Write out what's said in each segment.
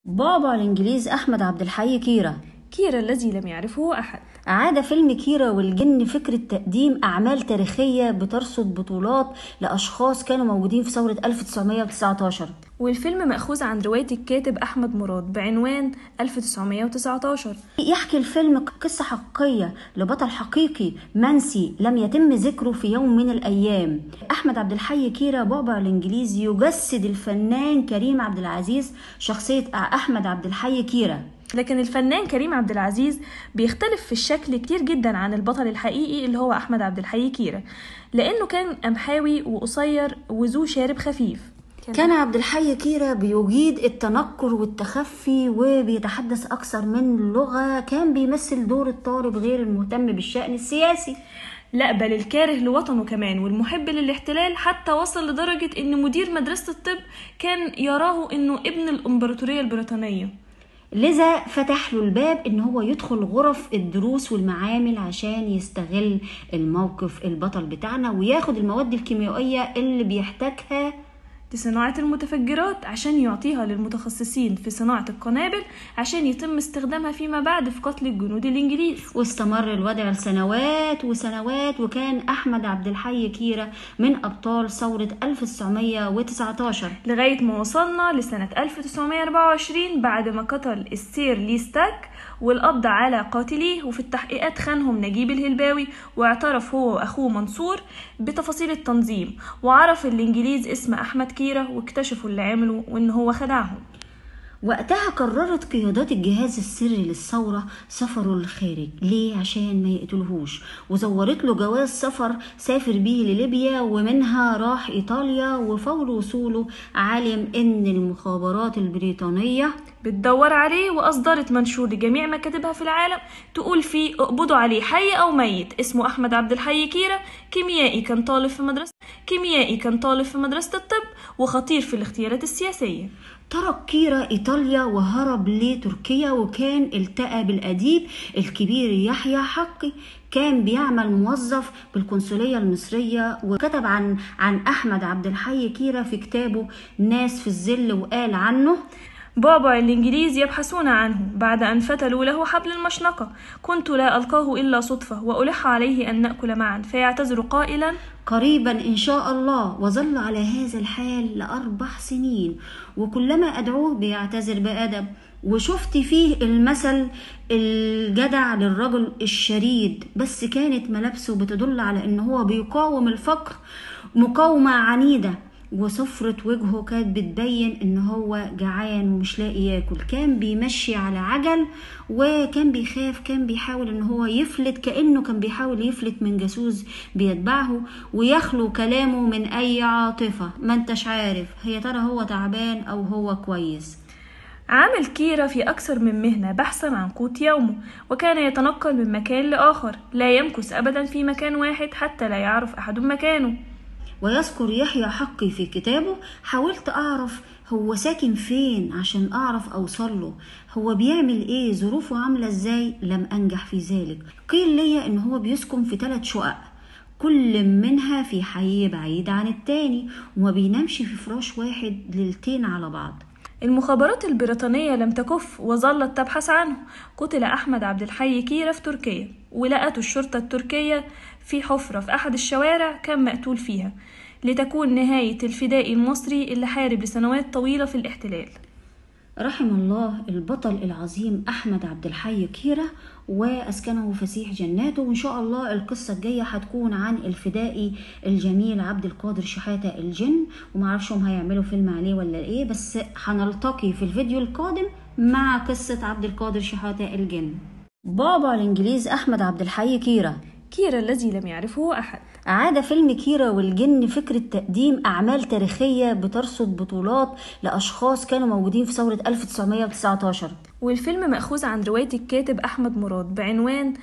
بابا الإنجليز أحمد عبد الحي كيرة كيرا الذي لم يعرفه أحد عاد فيلم كيرة والجن فكرة تقديم أعمال تاريخية بترصد بطولات لأشخاص كانوا موجودين في ثورة 1919 والفيلم مأخوذ عن رواية الكاتب أحمد مراد بعنوان 1919 يحكي الفيلم قصة حقيقية لبطل حقيقي منسي لم يتم ذكره في يوم من الأيام أحمد عبد الحي كيرة بعبع الإنجليزي يجسد الفنان كريم عبد العزيز شخصية أحمد عبد الحي كيرة لكن الفنان كريم عبد العزيز بيختلف في الشكل كتير جدا عن البطل الحقيقي اللي هو أحمد عبد الحي كيرة لأنه كان أمحاوي وقصير وذو شارب خفيف كان عبد الحي كيرة بيجيد التنكر والتخفي وبيتحدث أكثر من لغة كان بيمثل دور الطالب غير المهتم بالشأن السياسي لا بل الكاره لوطنه كمان والمحب للاحتلال حتى وصل لدرجة إن مدير مدرسة الطب كان يراه إنه ابن الإمبراطورية البريطانية لذا فتح له الباب ان هو يدخل غرف الدروس والمعامل عشان يستغل الموقف البطل بتاعنا وياخد المواد الكيميائية اللي بيحتاجها لصناعة المتفجرات عشان يعطيها للمتخصصين في صناعة القنابل عشان يتم استخدامها فيما بعد في قتل الجنود الإنجليز واستمر الوضع لسنوات وسنوات وكان أحمد عبد الحي كيرة من أبطال ثورة 1919 لغاية ما وصلنا لسنة 1924 بعد ما قتل السير ليستاك والقبض على قاتليه وفي التحقيقات خانهم نجيب الهلباوي واعترف هو وأخوه منصور بتفاصيل التنظيم وعرف الإنجليز اسم أحمد كيرة واكتشفوا اللي عملوا وإن هو خدعهم وقتها قررت قيادات الجهاز السري للثورة سفره للخارج ليه عشان ما يقتلهوش وزورت له جواز سفر سافر بيه لليبيا ومنها راح إيطاليا وفور وصوله علم إن المخابرات البريطانية بتدور عليه وأصدرت منشور لجميع مكاتبها في العالم تقول فيه اقبضوا عليه حي أو ميت اسمه أحمد عبد الحي كيرة كيميائي كان طالب في مدرسة كيميائي كان طالب في مدرسة الطب وخطير في الاغتيالات السياسية ترك كيرا إيطاليا وهرب لتركيا وكان التقى بالأديب الكبير يحيى حقي كان بيعمل موظف بالقنصلية المصرية وكتب عن عن أحمد عبد الحي كيرا في كتابه ناس في الظل وقال عنه بعبع الإنجليز يبحثون عنه بعد أن فتلوا له حبل المشنقة كنت لا ألقاه إلا صدفة وألح عليه أن نأكل معا فيعتذر قائلا قريبا إن شاء الله وظل على هذا الحال لأربع سنين وكلما أدعوه بيعتذر بأدب وشفت فيه المثل الجدع للرجل الشريد بس كانت ملابسه بتدل على ان هو بيقاوم الفقر مقاومة عنيدة وصفرة وجهه كانت بتبين ان هو جعان ومش لاقي ياكل كان بيمشي على عجل وكان بيخاف كان بيحاول ان هو يفلت كأنه كان بيحاول يفلت من جاسوس بيتبعه ويخلو كلامه من اي عاطفة ما انتش عارف هي ترى هو تعبان او هو كويس عامل كيرا في أكثر من مهنة بحثا عن قوت يومه وكان يتنقل من مكان لآخر لا يمكث أبدا في مكان واحد حتى لا يعرف أحد مكانه ويذكر يحيى حقي في كتابه حاولت أعرف هو ساكن فين عشان أعرف أوصل له هو بيعمل إيه ظروفه عاملة إزاي لم أنجح في ذلك قيل لي إن هو بيسكن في ثلاث شقق كل منها في حي بعيد عن التاني وما بينامش في فراش واحد ليلتين على بعض المخابرات البريطانية لم تكف وظلت تبحث عنه قتل أحمد عبد الحي كيرة في تركيا ولقته الشرطة التركية في حفرة في أحد الشوارع كان مقتول فيها لتكون نهاية الفدائي المصري اللي حارب لسنوات طويلة في الاحتلال رحم الله البطل العظيم أحمد عبد الحي كيرة وأسكنه فسيح جناته وإن شاء الله القصة الجاية هتكون عن الفدائي الجميل عبد القادر شحاتة الجن ومعرفش هم هيعملوا فيلم عليه ولا إيه بس هنلتقي في الفيديو القادم مع قصة عبد القادر شحاتة الجن بابا الإنجليز أحمد عبد الحي كيرة كيرا الذي لم يعرفه أحد عاد فيلم كيرة والجن فكرة تقديم أعمال تاريخية بترصد بطولات لأشخاص كانوا موجودين في ثورة 1919 والفيلم مأخوذ عن رواية الكاتب أحمد مراد بعنوان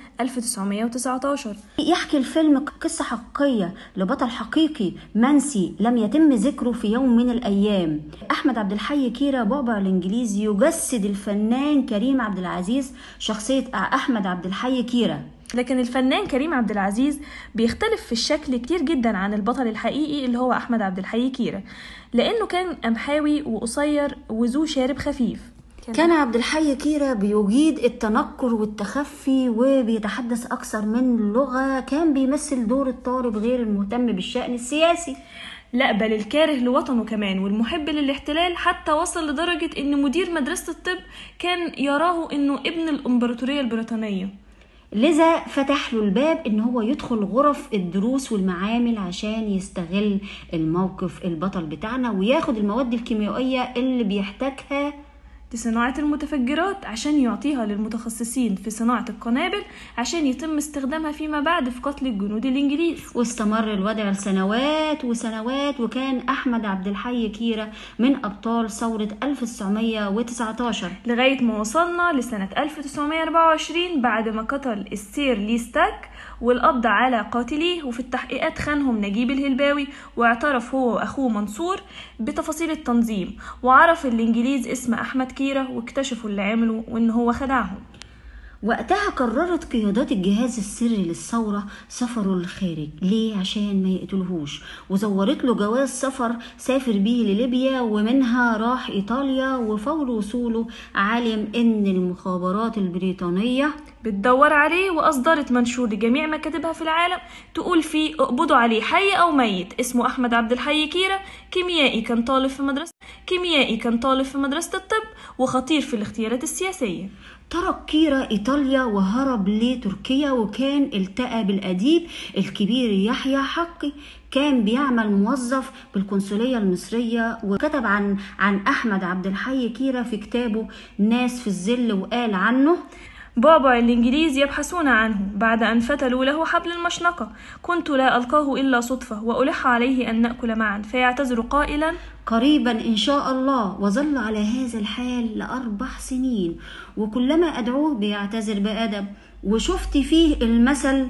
1919 يحكي الفيلم قصة حقيقية لبطل حقيقي منسي لم يتم ذكره في يوم من الأيام أحمد عبد الحي كيرة بعبع الإنجليزي يجسد الفنان كريم عبد العزيز شخصية أحمد عبد الحي كيرة لكن الفنان كريم عبد العزيز بيختلف في الشكل كتير جدا عن البطل الحقيقي اللي هو أحمد عبد الحي كيرة لأنه كان أمحاوي وقصير وذو شارب خفيف كان عبد الحي كيرة بيجيد التنكر والتخفي وبيتحدث أكثر من لغة كان بيمثل دور الطالب غير المهتم بالشأن السياسي لا بل الكاره لوطنه كمان والمحب للاحتلال حتى وصل لدرجة ان مدير مدرسة الطب كان يراه انه ابن الامبراطورية البريطانية لذا فتح له الباب ان هو يدخل غرف الدروس والمعامل عشان يستغل الموقف البطل بتاعنا وياخد المواد الكيميائية اللي بيحتاجها لصناعة المتفجرات عشان يعطيها للمتخصصين في صناعة القنابل عشان يتم استخدامها فيما بعد في قتل الجنود الإنجليز واستمر الوضع لسنوات وسنوات وكان أحمد عبد الحي كيرة من أبطال ثورة 1919 لغاية ما وصلنا لسنة 1924 بعد ما قتل السير ليستاك والقبض على قاتليه وفي التحقيقات خانهم نجيب الهلباوي واعترف هو وأخوه منصور بتفاصيل التنظيم وعرف الإنجليز اسم أحمد كيرة واكتشفوا اللي عملوا وإن هو خدعهم وقتها قررت قيادات الجهاز السري للثورة سفره للخارج ليه عشان ما يقتلهوش وزورت له جواز سفر سافر بيه لليبيا ومنها راح إيطاليا وفور وصوله علم إن المخابرات البريطانية بتدور عليه وأصدرت منشور لجميع مكاتبها في العالم تقول فيه اقبضوا عليه حي أو ميت اسمه أحمد عبد الحي كيرة كيميائي كان طالب في مدرسة كيميائي كان طالب في مدرسة الطب وخطير في الاختيارات السياسية ترك كيرا إيطاليا وهرب لتركيا وكان التقى بالأديب الكبير يحيى حقي كان بيعمل موظف بالقنصلية المصرية وكتب عن عن أحمد عبد الحي كيرا في كتابه ناس في الظل وقال عنه بابا الإنجليز يبحثون عنه بعد أن فتلوا له حبل المشنقة كنت لا ألقاه إلا صدفة وألح عليه أن نأكل معا فيعتذر قائلا قريبا إن شاء الله وظل على هذا الحال لأربع سنين وكلما أدعوه بيعتذر بأدب وشفت فيه المثل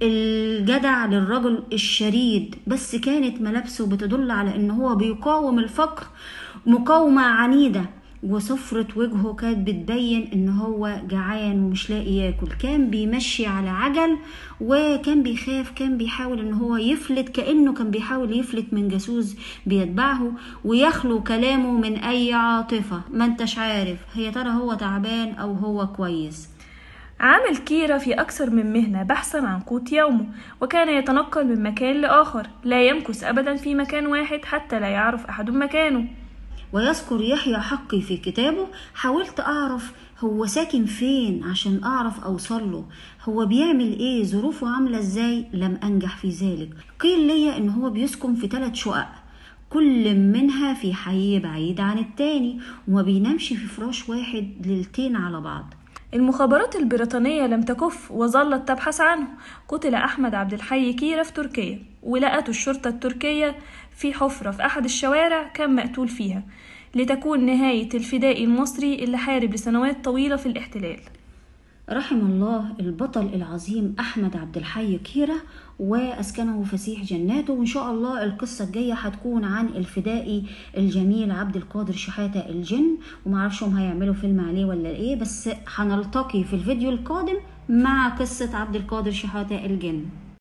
الجدع للرجل الشريد بس كانت ملابسه بتدل على ان هو بيقاوم الفقر مقاومة عنيدة وصفرة وجهه كانت بتبين ان هو جعان ومش لاقي ياكل كان بيمشي على عجل وكان بيخاف كان بيحاول ان هو يفلت كأنه كان بيحاول يفلت من جاسوس بيتبعه ويخلو كلامه من اي عاطفة ما انتش عارف هي ترى هو تعبان او هو كويس عمل كيرا في أكثر من مهنة بحثا عن قوت يومه وكان يتنقل من مكان لآخر لا يمكث أبدا في مكان واحد حتى لا يعرف أحد مكانه ويذكر يحيى حقي في كتابه حاولت أعرف هو ساكن فين عشان أعرف أوصل له هو بيعمل إيه ظروفه عاملة إزاي لم أنجح في ذلك قيل لي إن هو بيسكن في ثلاث شقق كل منها في حي بعيد عن التاني وما بينامش في فراش واحد ليلتين على بعض المخابرات البريطانية لم تكف وظلت تبحث عنه قتل أحمد عبد الحي كيرة في تركيا ولقته الشرطة التركية في حفرة في أحد الشوارع كان مقتول فيها لتكون نهاية الفدائي المصري اللي حارب لسنوات طويلة في الاحتلال رحم الله البطل العظيم أحمد عبد الحي كيرة وأسكنه فسيح جناته وإن شاء الله القصة الجاية هتكون عن الفدائي الجميل عبد القادر شحاتة الجن ومعرفش هم هيعملوا فيلم عليه ولا إيه بس هنلتقي في الفيديو القادم مع قصة عبد القادر شحاتة الجن